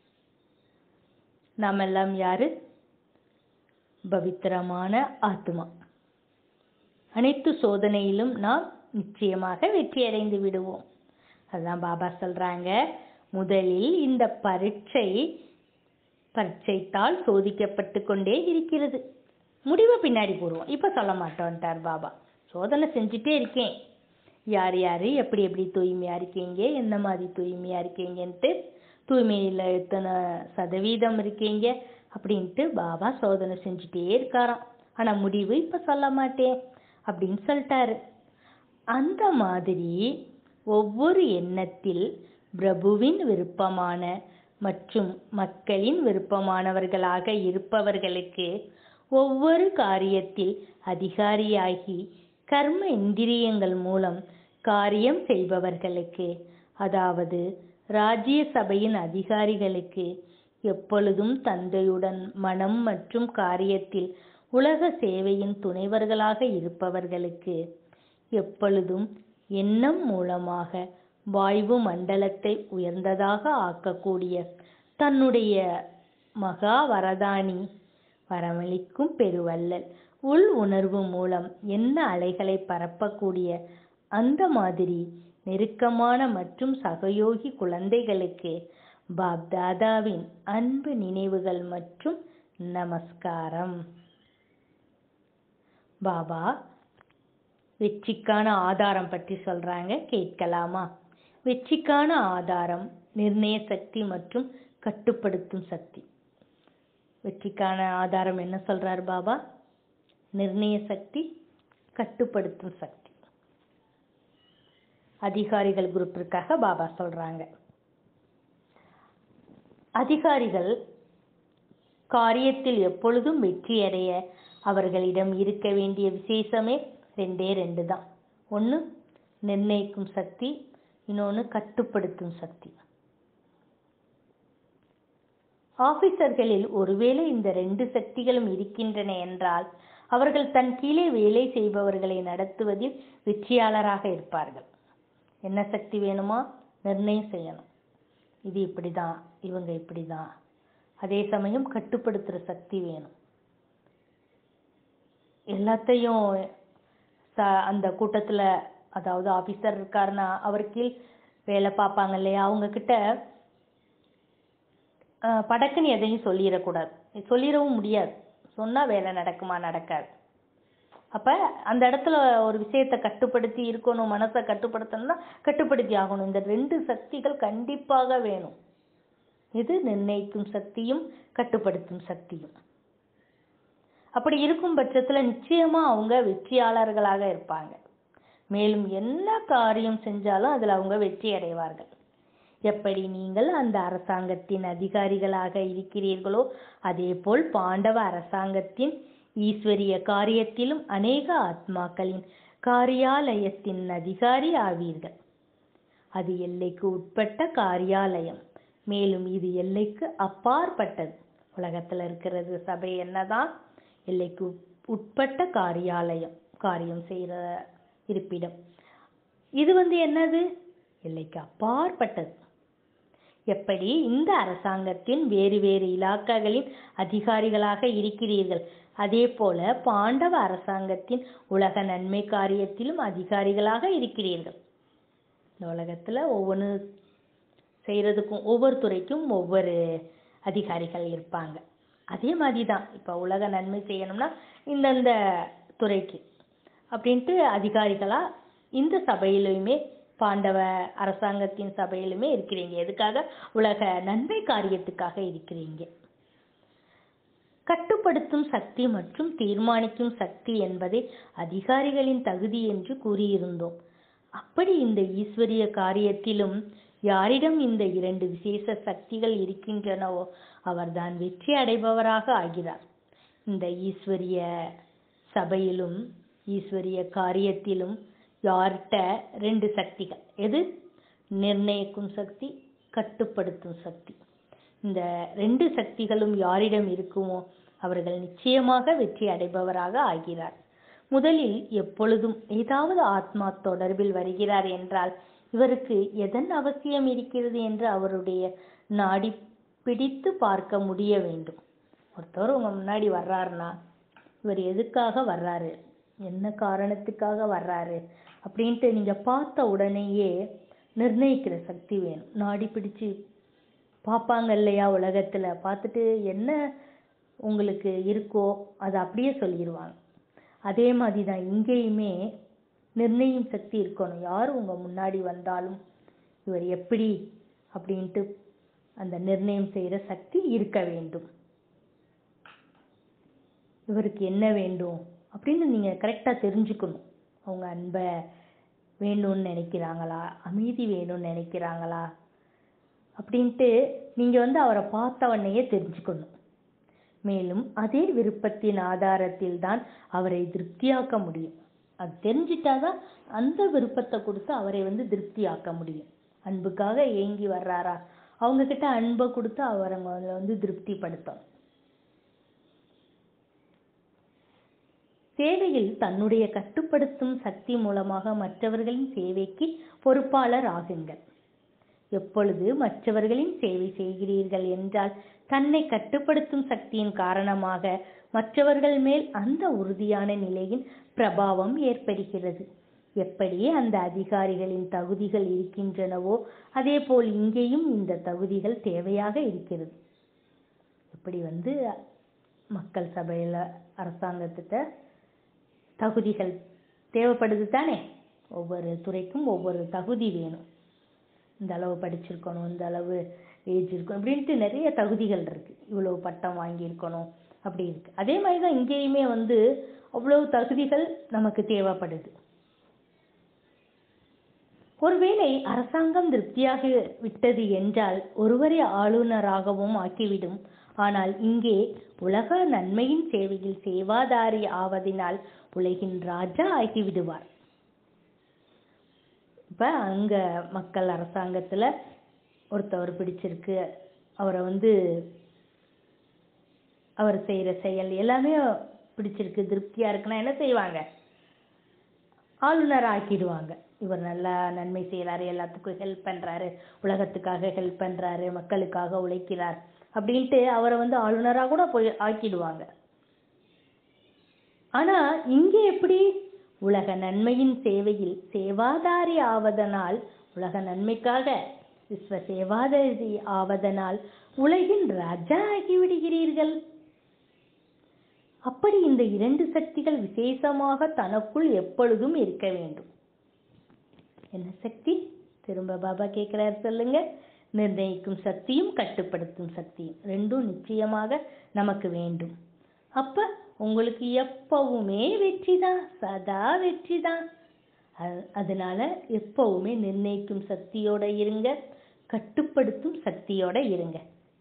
நாம் எல்லாம் யாரு பவித்திரமான ஆத்மா அனைத்து சோதனையிலும் நாம் நிச்சயமாக வெற்றி அடைந்து விடுவோம் அதுதான் பாபா சொல்றாங்க முதலில் இந்த பரீட்சை பரீட்சைத்தால் சோதிக்கப்பட்டு கொண்டே இருக்கிறது முடிவை பின்னாடி போடுவோம் இப்போ சொல்ல மாட்டோன்ட்டார் பாபா சோதனை செஞ்சுட்டே இருக்கேன் யார் யார் எப்படி எப்படி தூய்மையாக இருக்கீங்க என்ன மாதிரி தூய்மையாக இருக்கீங்கன்ட்டு தூய்மையில் எத்தனை சதவீதம் இருக்கீங்க அப்படின்ட்டு பாபா சோதனை செஞ்சுட்டே இருக்காராம் ஆனால் முடிவு இப்போ சொல்ல மாட்டேன் அப்படின்னு சொல்லிட்டாரு அந்த மாதிரி ஒவ்வொரு எண்ணத்தில் பிரபுவின் விருப்பமான மற்றும் மக்களின் விருப்பமானவர்களாக இருப்பவர்களுக்கு ஒவ்வொரு காரியத்தில் அதிகாரியாகி கர்ம இந்திரியங்கள் மூலம் காரியம் செய்பவர்களுக்கு அதாவது ராஜ்ய சபையின் அதிகாரிகளுக்கு எப்பொழுதும் தந்தையுடன் மனம் மற்றும் காரியத்தில் உலக சேவையின் துணைவர்களாக இருப்பவர்களுக்கு எப்பொழுதும் எண்ணம் மூலமாக வாயு மண்டலத்தை உயர்ந்ததாக ஆக்கக்கூடிய தன்னுடைய மகா வரதானி வரமளிக்கும் பெருவல்லல் உள் உணர்வு மூலம் என்ன அலைகளை பரப்பக்கூடிய அந்த மாதிரி நெருக்கமான மற்றும் சகயோகி குழந்தைகளுக்கு பாப் தாதாவின் அன்பு நினைவுகள் மற்றும் நமஸ்காரம் பாபா வெற்றிக்கான ஆதாரம் பற்றி சொல்றாங்க கேட்கலாமா வெற்றிக்கான ஆதாரம் நிர்ணய சக்தி மற்றும் கட்டுப்படுத்தும் சக்தி வெற்றிக்கான ஆதாரம் என்ன சொல்றார் பாபா நிர்ணய சக்தி கட்டுப்படுத்தும் சக்தி அதிகாரிகள் குரூப்பிற்காக பாபா சொல்றாங்க அதிகாரிகள் காரியத்தில் எப்பொழுதும் வெற்றியடைய அவர்களிடம் இருக்க வேண்டிய விசேஷமே ரெண்டே ரெண்டு தான் ஒன்று நிர்ணயிக்கும் சக்தி இன்னொன்று கட்டுப்படுத்தும் சக்தி ஆபீசர்களில் ஒருவேளை இந்த ரெண்டு சக்திகளும் இருக்கின்றன என்றால் அவர்கள் தன் கீழே வேலை செய்பவர்களை நடத்துவதில் வெற்றியாளராக இருப்பார்கள் என்ன சக்தி வேணுமா நிர்ணயம் செய்யணும் இது இப்படிதான் இவங்க இப்படிதான் அதே சமயம் கட்டுப்படுத்துற சக்தி வேணும் எல்லாத்தையும் ச- அந்த கூட்டத்துல அதாவது ஆபீசர் இருக்காருன்னா அவர் கீழ் வேலை பார்ப்பாங்க இல்லையா அவங்க கிட்ட அஹ், படக்குன்னு எதையும் சொல்லிடக்கூடாது சொல்லிடவும் முடியாது சொன்னா வேலை நடக்குமா நடக்காது அப்ப அந்த இடத்துல ஒரு விஷயத்தை கட்டுப்படுத்தி இருக்கணும் மனசை கட்டுப்படுத்தணும்னா கட்டுப்படுத்தி ஆகணும் இந்த ரெண்டு சக்திகள் கண்டிப்பாக வேணும் இது நிர்ணயிக்கும் சக்தியும் கட்டுப்படுத்தும் சக்தியும் அப்படி இருக்கும் பட்சத்துல நிச்சயமா அவங்க வெற்றியாளர்களாக இருப்பாங்க மேலும் என்ன காரியம் செஞ்சாலும் அதுல அவங்க வெற்றி அடைவார்கள் எப்படி நீங்கள் அந்த அரசாங்கத்தின் அதிகாரிகளாக இருக்கிறீர்களோ அதேபோல் பாண்டவ அரசாங்கத்தின் ஈஸ்வரிய காரியத்திலும் அநேக ஆத்மாக்களின் காரியாலயத்தின் அதிகாரி ஆவீர்கள் அது எல்லைக்கு உட்பட்ட காரியாலயம் மேலும் இது எல்லைக்கு அப்பாற்பட்டது உலகத்துல இருக்கிறது சபை என்னதான் எல்லைக்கு உட்- உட்பட்ட காரியாலயம் காரியம் செய்யற இருப்பிடம் இது வந்து என்னது எல்லைக்கு அப்பாற்பட்டது எப்படி இந்த அரசாங்கத்தின் வேறு வேறு இலாக்காக்களின் அதிகாரிகளாக இருக்கிறீர்கள் அதே போல பாண்டவ அரசாங்கத்தின் உலக நன்மை காரியத்திலும் அதிகாரிகளாக இருக்கிறீர்கள் இந்த உலகத்துல ஒவ்வொன்று செய்யறதுக்கும் ஒவ்வொரு துறைக்கும் ஒவ்வொரு அதிகாரிகள் இருப்பாங்க அதே மாதிரி தான் இப்போ உலக நன்மை செய்யணும்னா இந்தந்த துறைக்கு அப்படின்ட்டு அதிகாரிகளா இந்த சபையிலுமே பாண்டவ அரசாங்கத்தின் சபையிலுமே இருக்கிறீங்க எதுக்காக உலக நன்மை காரியத்துக்காக இருக்கிறீங்க கட்டுப்படுத்தும் சக்தி மற்றும் தீர்மானிக்கும் சக்தி என்பதை அதிகாரிகளின் தகுதி என்று கூறியிருந்தோம் அப்படி இந்த ஈஸ்வரிய காரியத்திலும் யாரிடம் இந்த இரண்டு விசேஷ சக்திகள் இருக்கின்றனவோ அவர்தான் வெற்றி அடைபவராக ஆகிறார் இந்த ஈஸ்வரிய சபையிலும் ஈஸ்வரிய காரியத்திலும் யார்கிட்ட ரெண்டு சக்திகள் எது நிர்ணயிக்கும் சக்தி கட்டுப்படுத்தும் சக்தி இந்த ரெண்டு சக்திகளும் யாரிடம் இருக்குமோ அவர்கள் நிச்சயமாக வெற்றி அடைபவராக ஆகிறார் முதலில் எப்பொழுதும் ஏதாவது ஆத்மா தொடர்பில் வருகிறார் என்றால் இவருக்கு எதன் அவசியம் இருக்கிறது என்று அவருடைய நாடி பிடித்து பார்க்க முடிய வேண்டும் ஒருத்தவர் உங்க முன்னாடி வர்றாருன்னா இவர் எதுக்காக வர்றாரு என்ன காரணத்துக்காக வர்றாரு அப்படின்ட்டு நீங்க பார்த்த உடனேயே நிர்ணயிக்கிற சக்தி வேணும் நாடி பிடிச்சு பார்ப்பாங்க இல்லையா உலகத்துல பார்த்துட்டு என்ன உங்களுக்கு இருக்கோ அதை அப்படியே சொல்லிடுவாங்க அதே மாதிரி தான் இங்கேயுமே நிர்ணயம் சக்தி இருக்கணும் யார் உங்க முன்னாடி வந்தாலும் இவர் எப்படி அப்படின்ட்டு அந்த நிர்ணயம் செய்கிற சக்தி இருக்க வேண்டும் இவருக்கு என்ன வேண்டும் அப்படின்னு நீங்க கரெக்டா தெரிஞ்சுக்கணும் அவங்க அன்பை வேணும்னு நினைக்கிறாங்களா அமைதி வேணும்னு நினைக்கிறாங்களா அப்படின்ட்டு நீங்க வந்து அவரை பார்த்த உடனேயே தெரிஞ்சுக்கணும் மேலும் அதே விருப்பத்தின் ஆதாரத்தில் தான் அவரை திருப்தியாக்க முடியும் அது தெரிஞ்சிட்டாதான் அந்த விருப்பத்தை கொடுத்து அவரை வந்து திருப்தியாக்க முடியும் அன்புக்காக ஏங்கி வர்றாரா அவங்க கிட்ட அன்பை கொடுத்து அவரை வந்து திருப்திப்படுத்தும் சேவையில் தன்னுடைய கட்டுப்படுத்தும் சக்தி மூலமாக மற்றவர்களின் சேவைக்கு பொறுப்பாளர் ஆகுங்கள் எப்பொழுது மற்றவர்களின் சேவை செய்கிறீர்கள் என்றால் தன்னை கட்டுப்படுத்தும் சக்தியின் காரணமாக மற்றவர்கள் மேல் அந்த உறுதியான நிலையின் பிரபாவம் ஏற்படுகிறது எப்படி அந்த அதிகாரிகளின் தகுதிகள் இருக்கின்றனவோ அதேபோல் இங்கேயும் இந்த தகுதிகள் தேவையாக இருக்கிறது இப்படி வந்து மக்கள் சபையில அரசாங்கத்திட்ட தகுதிகள் தேவைப்படுது தானே ஒவ்வொரு துறைக்கும் ஒவ்வொரு தகுதி வேணும் இந்த அளவு படிச்சிருக்கணும் இந்த அளவு ஏஜ் இருக்கணும் அப்படின்ட்டு நிறைய தகுதிகள் இருக்கு இவ்வளவு பட்டம் வாங்கியிருக்கணும் அப்படி இருக்கு அதே மாதிரி தான் இங்கேயுமே வந்து அவ்வளவு தகுதிகள் நமக்கு தேவைப்படுது ஒருவேளை அரசாங்கம் திருப்தியாக விட்டது என்றால் ஒருவரை ஆளுநராகவும் ஆக்கிவிடும் ஆனால் இங்கே உலக நன்மையின் சேவையில் சேவாதாரி ஆவதினால் உலகின் ராஜா ஆகிவிடுவார் இப்ப அங்க மக்கள் அரசாங்கத்துல ஒருத்தவர் பிடிச்சிருக்கு அவரை வந்து அவர் செய்யற செயல் எல்லாமே பிடிச்சிருக்கு திருப்தியா இருக்குன்னா என்ன செய்வாங்க ஆளுநர் ஆக்கிடுவாங்க இவர் நல்லா நன்மை செய்யறாரு எல்லாத்துக்கும் ஹெல்ப் பண்றாரு உலகத்துக்காக ஹெல்ப் பண்றாரு மக்களுக்காக உழைக்கிறார் அப்படின்ட்டு அவரை வந்து ஆளுநரா கூட போய் ஆக்கிடுவாங்க ஆனா இங்கே எப்படி உலக நன்மையின் சேவையில் சேவாதாரி ஆவதனால் உலக நன்மைக்காக விஸ்வ சேவாதாரி ஆவதனால் உலகின் ராஜா ஆகிவிடுகிறீர்கள் அப்படி இந்த இரண்டு சக்திகள் விசேஷமாக தனக்குள் எப்பொழுதும் இருக்க வேண்டும் என்ன சக்தி திரும்ப பாபா கேட்கிறார் சொல்லுங்க நிர்ணயிக்கும் சக்தியும் கட்டுப்படுத்தும் சக்தியும் ரெண்டும் நிச்சயமாக நமக்கு வேண்டும் அப்ப உங்களுக்கு எப்பவுமே வெற்றி தான் சதா வெற்றி தான் அதனால எப்பவுமே நிர்ணயிக்கும் சக்தியோட இருங்க கட்டுப்படுத்தும் சக்தியோட இருங்க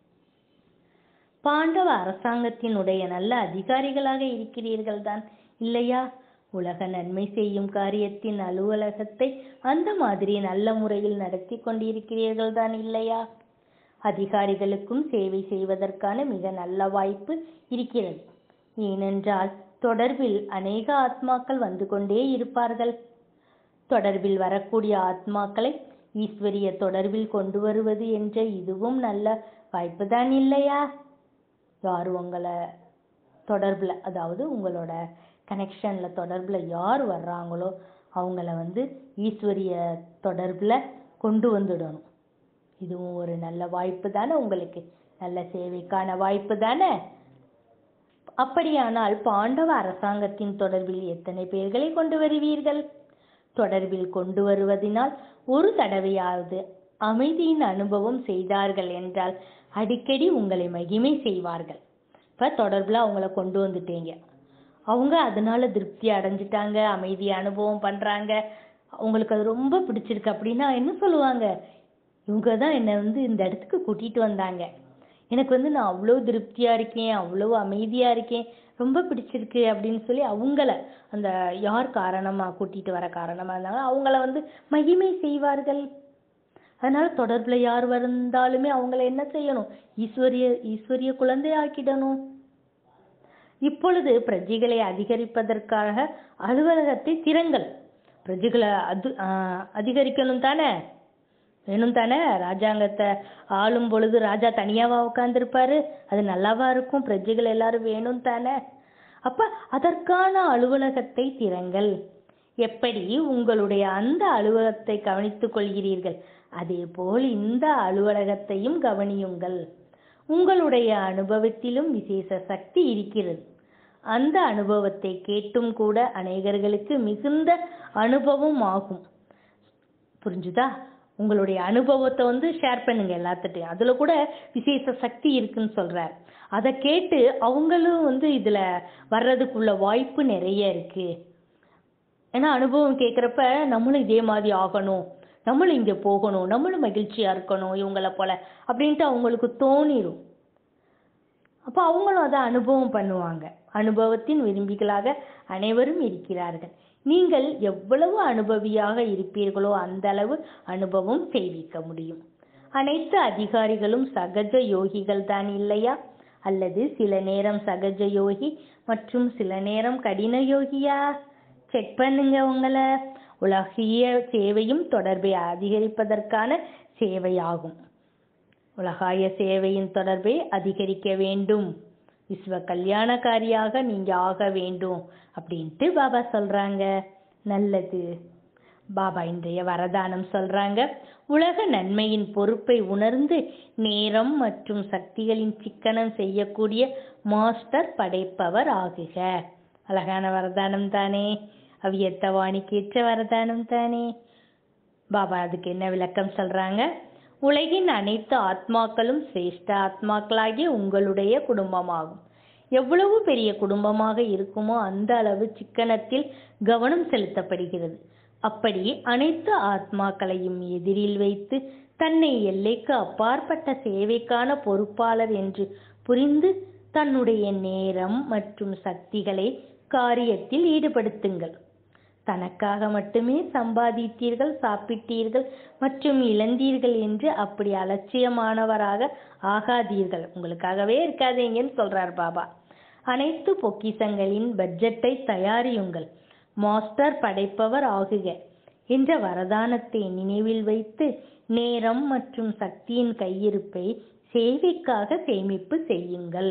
பாண்டவ அரசாங்கத்தினுடைய நல்ல அதிகாரிகளாக இருக்கிறீர்கள் தான் இல்லையா உலக நன்மை செய்யும் காரியத்தின் அலுவலகத்தை அந்த மாதிரி நல்ல முறையில் நடத்தி கொண்டிருக்கிறீர்கள் தான் இல்லையா அதிகாரிகளுக்கும் சேவை செய்வதற்கான மிக நல்ல வாய்ப்பு இருக்கிறது ஏனென்றால் தொடர்பில் அநேக ஆத்மாக்கள் வந்து கொண்டே இருப்பார்கள் தொடர்பில் வரக்கூடிய ஆத்மாக்களை ஈஸ்வரிய தொடர்பில் கொண்டு வருவது என்ற இதுவும் நல்ல வாய்ப்புதான் இல்லையா யார் உங்களை தொடர்பில் அதாவது உங்களோட கனெக்ஷனில் தொடர்பில் யார் வர்றாங்களோ அவங்கள வந்து ஈஸ்வரிய தொடர்பில் கொண்டு வந்துடணும் இதுவும் ஒரு நல்ல வாய்ப்பு தானே உங்களுக்கு நல்ல சேவைக்கான வாய்ப்பு தானே அப்படியானால் பாண்டவ அரசாங்கத்தின் தொடர்பில் எத்தனை பேர்களை கொண்டு வருவீர்கள் தொடர்பில் கொண்டு வருவதினால் ஒரு தடவையாவது அமைதியின் அனுபவம் செய்தார்கள் என்றால் அடிக்கடி உங்களை மகிமை செய்வார்கள் இப்ப தொடர்புல அவங்கள கொண்டு வந்துட்டீங்க அவங்க அதனால திருப்தி அடைஞ்சிட்டாங்க அமைதி அனுபவம் பண்றாங்க அவங்களுக்கு அது ரொம்ப பிடிச்சிருக்கு அப்படின்னா என்ன சொல்லுவாங்க இவங்க தான் என்னை வந்து இந்த இடத்துக்கு கூட்டிட்டு வந்தாங்க எனக்கு வந்து நான் அவ்வளோ திருப்தியா இருக்கேன் அவ்வளோ அமைதியா இருக்கேன் ரொம்ப பிடிச்சிருக்கு அப்படின்னு சொல்லி அவங்கள அந்த யார் காரணமா கூட்டிட்டு வர காரணமா இருந்தாங்க அவங்கள வந்து மகிமை செய்வார்கள் அதனால தொடர்புல யார் வந்தாலுமே அவங்கள என்ன செய்யணும் ஈஸ்வரிய ஈஸ்வரிய குழந்தை ஆக்கிடணும் இப்பொழுது பிரஜைகளை அதிகரிப்பதற்காக அலுவலகத்தை திறங்கள் பிரஜைகளை அது ஆஹ் அதிகரிக்கணும் தானே வேணும் தானே ராஜாங்கத்தை ஆளும் பொழுது ராஜா தனியாவா உட்கார்ந்திருப்பாரு அது நல்லாவா இருக்கும் பிரஜைகள் எல்லாரும் வேணும் தானே அப்ப அதற்கான அலுவலகத்தை திறங்கள் எப்படி உங்களுடைய அந்த அலுவலகத்தை கவனித்துக் கொள்கிறீர்கள் அதேபோல் இந்த அலுவலகத்தையும் கவனியுங்கள் உங்களுடைய அனுபவத்திலும் விசேஷ சக்தி இருக்கிறது அந்த அனுபவத்தை கேட்டும் கூட அநேகர்களுக்கு மிகுந்த அனுபவம் ஆகும் புரிஞ்சுதா உங்களுடைய அனுபவத்தை வந்து ஷேர் பண்ணுங்க எல்லாத்துட்டையும் அதுல கூட விசேஷ சக்தி இருக்குன்னு சொல்றார் அதை கேட்டு அவங்களும் வந்து இதுல வர்றதுக்குள்ள வாய்ப்பு நிறைய இருக்கு ஏன்னா அனுபவம் கேட்குறப்ப நம்மளும் இதே மாதிரி ஆகணும் நம்மளும் இங்கே போகணும் நம்மளும் மகிழ்ச்சியா இருக்கணும் இவங்கள போல அப்படின்ட்டு அவங்களுக்கு தோணிரும் அப்போ அவங்களும் அதை அனுபவம் பண்ணுவாங்க அனுபவத்தின் விரும்பிகளாக அனைவரும் இருக்கிறார்கள் நீங்கள் எவ்வளவு அனுபவியாக இருப்பீர்களோ அந்த அளவு அனுபவம் செய்விக்க முடியும் அனைத்து அதிகாரிகளும் சகஜ யோகிகள் தான் இல்லையா அல்லது சில நேரம் சகஜ யோகி மற்றும் சில நேரம் கடின யோகியா செக் பண்ணுங்க உங்களை உலகிய சேவையும் தொடர்பை அதிகரிப்பதற்கான சேவையாகும் உலகாய சேவையின் தொடர்பை அதிகரிக்க வேண்டும் விஸ்வ கல்யாணக்காரியாக நீங்க ஆக வேண்டும் அப்படின்ட்டு பாபா சொல்றாங்க நல்லது பாபா இன்றைய வரதானம் சொல்றாங்க உலக நன்மையின் பொறுப்பை உணர்ந்து நேரம் மற்றும் சக்திகளின் சிக்கனம் செய்யக்கூடிய மாஸ்டர் படைப்பவர் ஆகுக அழகான வரதானம் தானே அவியத்த வாணிக்கேற்ற வரதானம் தானே பாபா அதுக்கு என்ன விளக்கம் சொல்றாங்க உலகின் அனைத்து ஆத்மாக்களும் சிரேஷ்ட ஆத்மாக்களாகிய உங்களுடைய குடும்பமாகும் எவ்வளவு பெரிய குடும்பமாக இருக்குமோ அந்த அளவு சிக்கனத்தில் கவனம் செலுத்தப்படுகிறது அப்படி அனைத்து ஆத்மாக்களையும் எதிரில் வைத்து தன்னை எல்லைக்கு அப்பாற்பட்ட சேவைக்கான பொறுப்பாளர் என்று புரிந்து தன்னுடைய நேரம் மற்றும் சக்திகளை காரியத்தில் ஈடுபடுத்துங்கள் தனக்காக மட்டுமே சம்பாதித்தீர்கள் சாப்பிட்டீர்கள் மற்றும் இழந்தீர்கள் என்று அப்படி அலட்சியமானவராக ஆகாதீர்கள் உங்களுக்காகவே இருக்காதீங்கன்னு சொல்றார் பாபா அனைத்து பொக்கிசங்களின் பட்ஜெட்டை தயாரியுங்கள் மாஸ்டர் படைப்பவர் ஆகுக என்ற வரதானத்தை நினைவில் வைத்து நேரம் மற்றும் சக்தியின் கையிருப்பை சேவைக்காக சேமிப்பு செய்யுங்கள்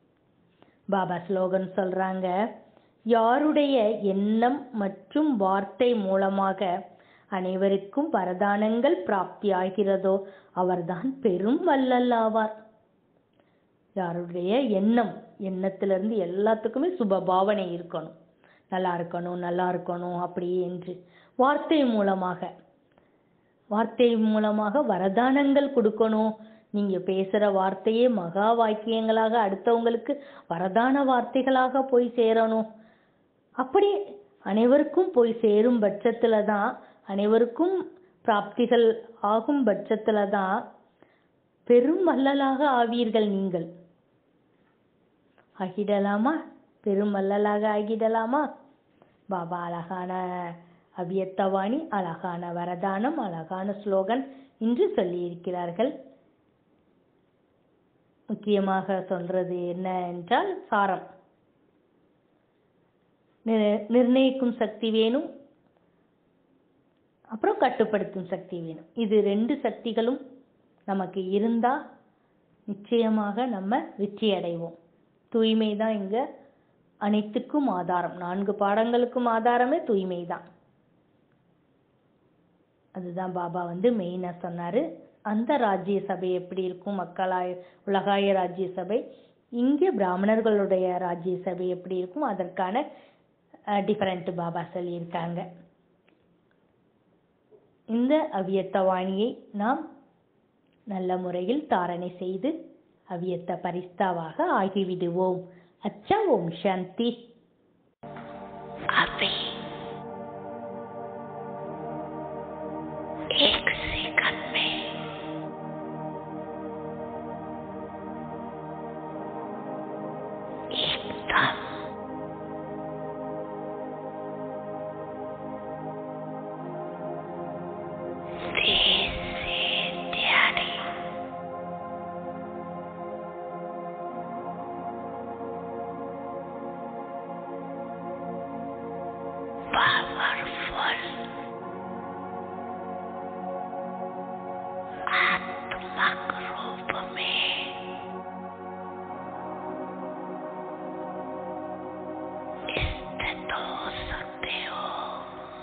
பாபா ஸ்லோகன் சொல்றாங்க யாருடைய எண்ணம் மற்றும் வார்த்தை மூலமாக அனைவருக்கும் வரதானங்கள் பிராப்தியாகிறதோ அவர்தான் பெரும் வள்ளல் ஆவார் யாருடைய எண்ணம் எண்ணத்திலிருந்து எல்லாத்துக்குமே சுப பாவனை இருக்கணும் நல்லா இருக்கணும் நல்லா இருக்கணும் அப்படி என்று வார்த்தை மூலமாக வார்த்தை மூலமாக வரதானங்கள் கொடுக்கணும் நீங்க பேசுற வார்த்தையே மகா வாக்கியங்களாக அடுத்தவங்களுக்கு வரதான வார்த்தைகளாக போய் சேரணும் அப்படி அனைவருக்கும் போய் சேரும் பட்சத்துல தான் அனைவருக்கும் பிராப்திகள் ஆகும் பட்சத்துல தான் பெரும் வள்ளலாக ஆவீர்கள் நீங்கள் ஆகிடலாமா பெரும் வள்ளலாக ஆகிடலாமா பாபா அழகான அவ்யத்தவாணி அழகான வரதானம் அழகான ஸ்லோகன் இன்று சொல்லியிருக்கிறார்கள் முக்கியமாக சொல்றது என்ன என்றால் சாரம் நிர்- நிர்ணயிக்கும் சக்தி வேணும் அப்புறம் கட்டுப்படுத்தும் சக்தி வேணும் இது ரெண்டு சக்திகளும் நமக்கு இருந்தா நிச்சயமாக நம்ம வெற்றி அடைவோம் தூய்மை தான் இங்க அனைத்துக்கும் ஆதாரம் நான்கு பாடங்களுக்கும் ஆதாரமே தூய்மை தான் அதுதான் பாபா வந்து மெயினா சொன்னாரு அந்த ராஜ்ய சபை எப்படி இருக்கும் மக்களாய உலகாய ராஜ்ய சபை இங்கே பிராமணர்களுடைய ராஜ்ய சபை எப்படி இருக்கும் அதற்கான டிஃபரெண்ட் பாபா சொல்லியிருக்காங்க இந்த அவ்யத்த வாணியை நாம் நல்ல முறையில் தாரணை செய்து அவ்யத்த பரிஸ்தாவாக ஆகிவிடுவோம் அச்சா ஓம் சாந்தி अभी एक सेकंड में एकदम तेज से ध्यानी powerful आत्मक रूप में स्थित हो सकते हो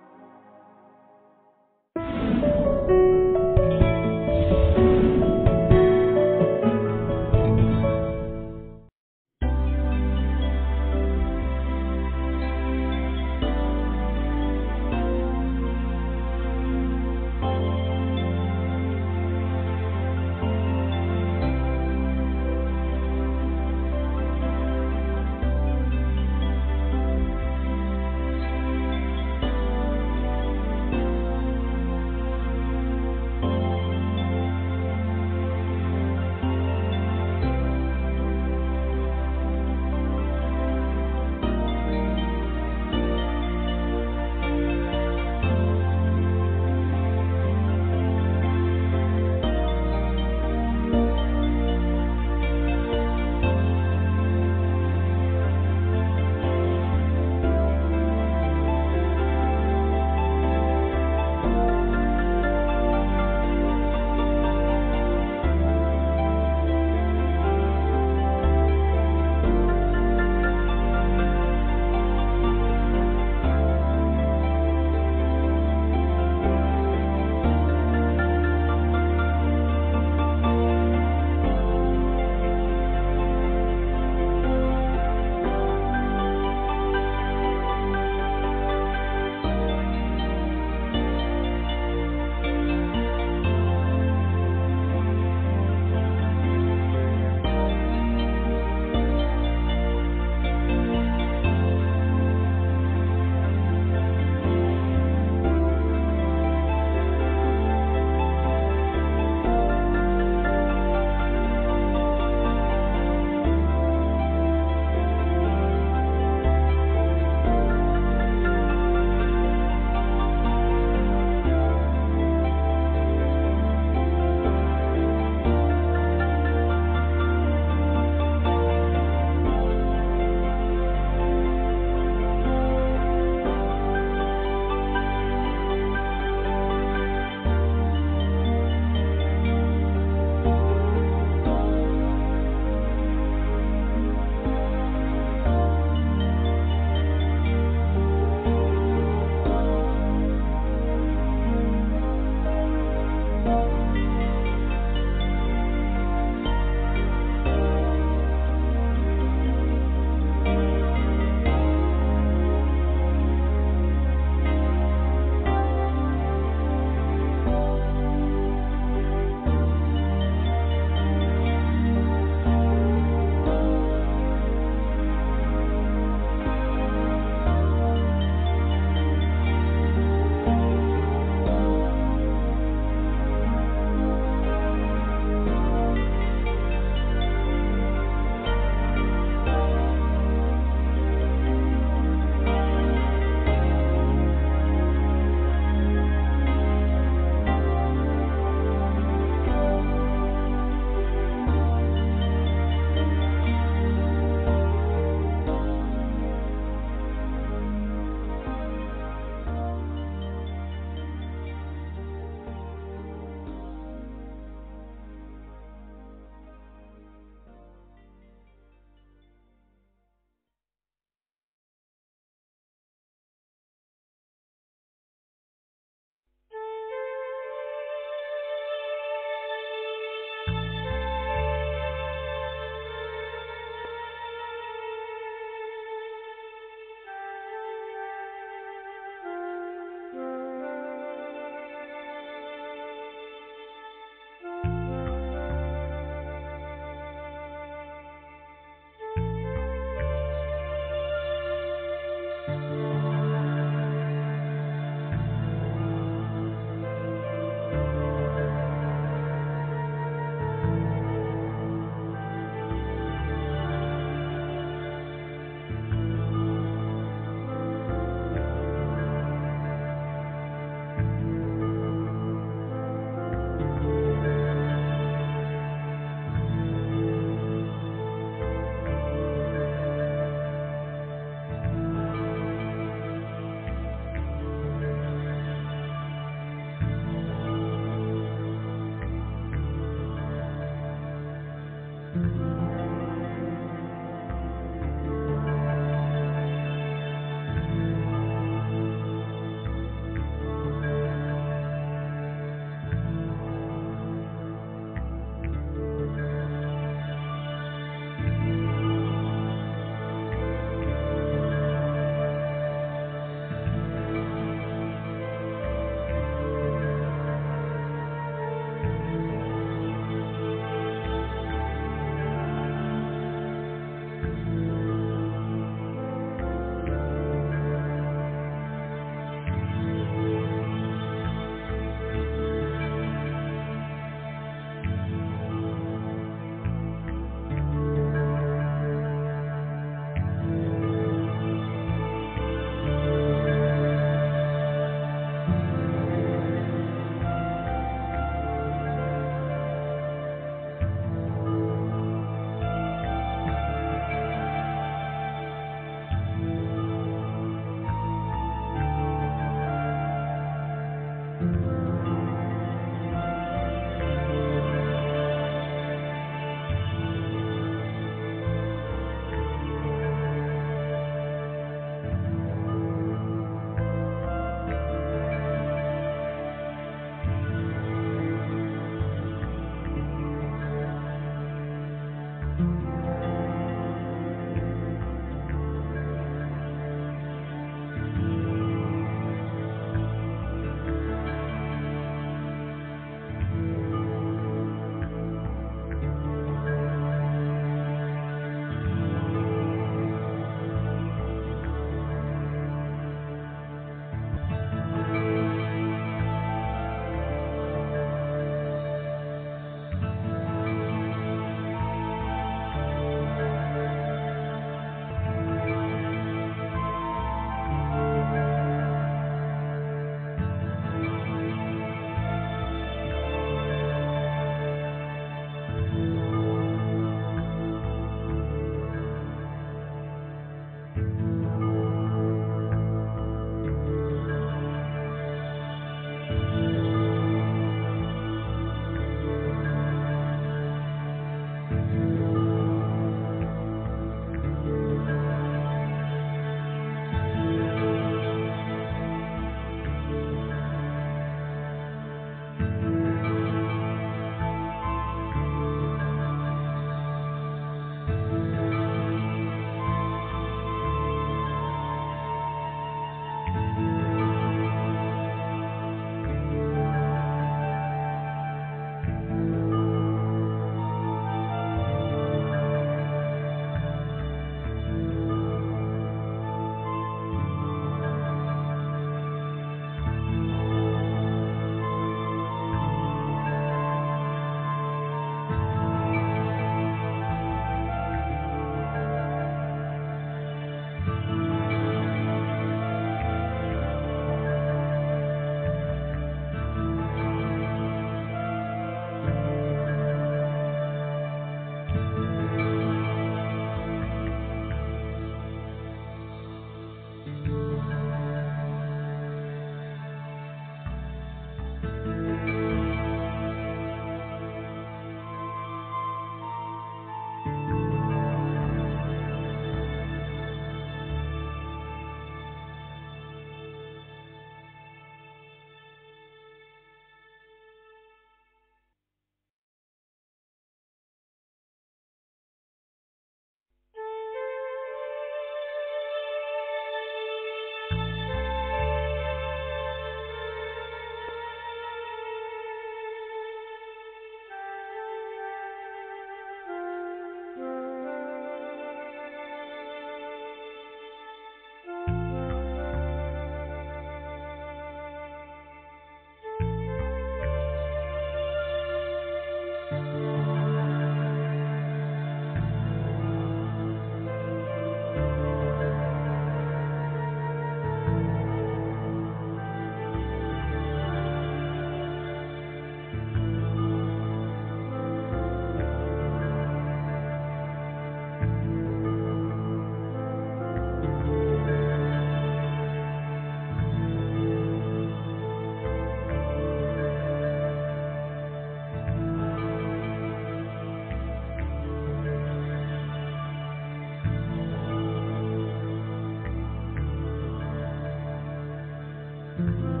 Thank